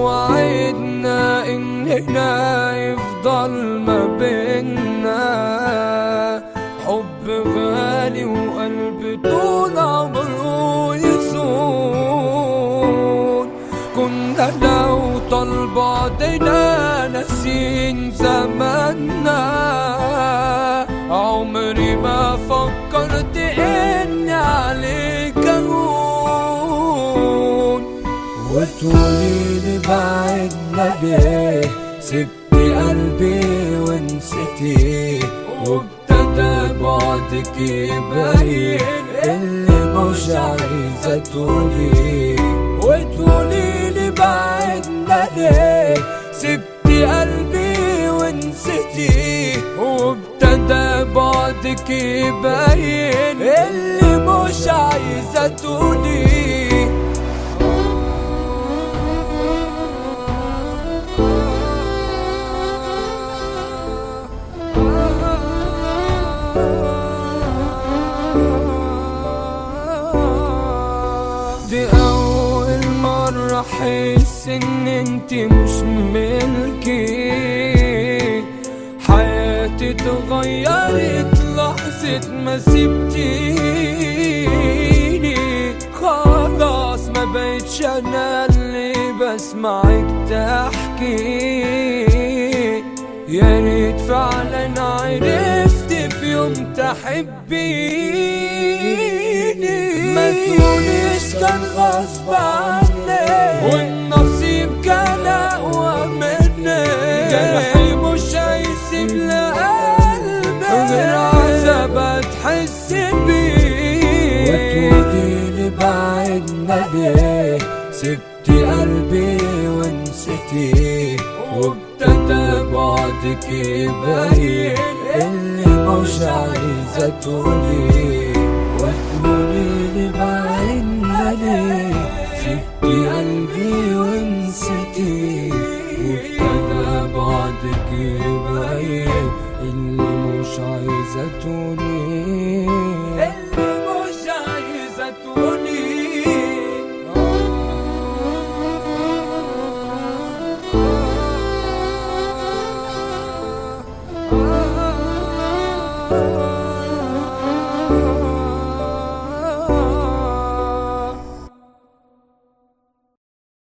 وعدنا اننا يفضل ما بينا حب غالي وقلب طول عمره يسود كنا لو طال بعدنا ناسين زماننا عمري ما فكرت اني عليك اهون وتقولي لي بعدنا ليه سبتي قلبي ونسيتي وابتدى بعدك يبين اللي مش عايزة تقولي وتقولي لي بعدنا ليه سبتي قلبي ونسيتي وابتدى بعدك يبين اللي مش عايزة تقولي دي أول مرة أحس إن انت مش ملكي حياتي اتغيرت لحظة ما سبتيني خلاص ما بقتش أنا اللي بسمعك تحكي يا ريت فعلا عرفت في يوم تحبيني ما تقوليش كان غصب عني والنصيب كان اقوى مني جرحي مش هيسيب لقلبي غير عذاب تحس بيه وتقولي بعدنا ليه سبتي قلبي ونسيتي وابتدى بعدك يبين اللي مش عايزة تقولي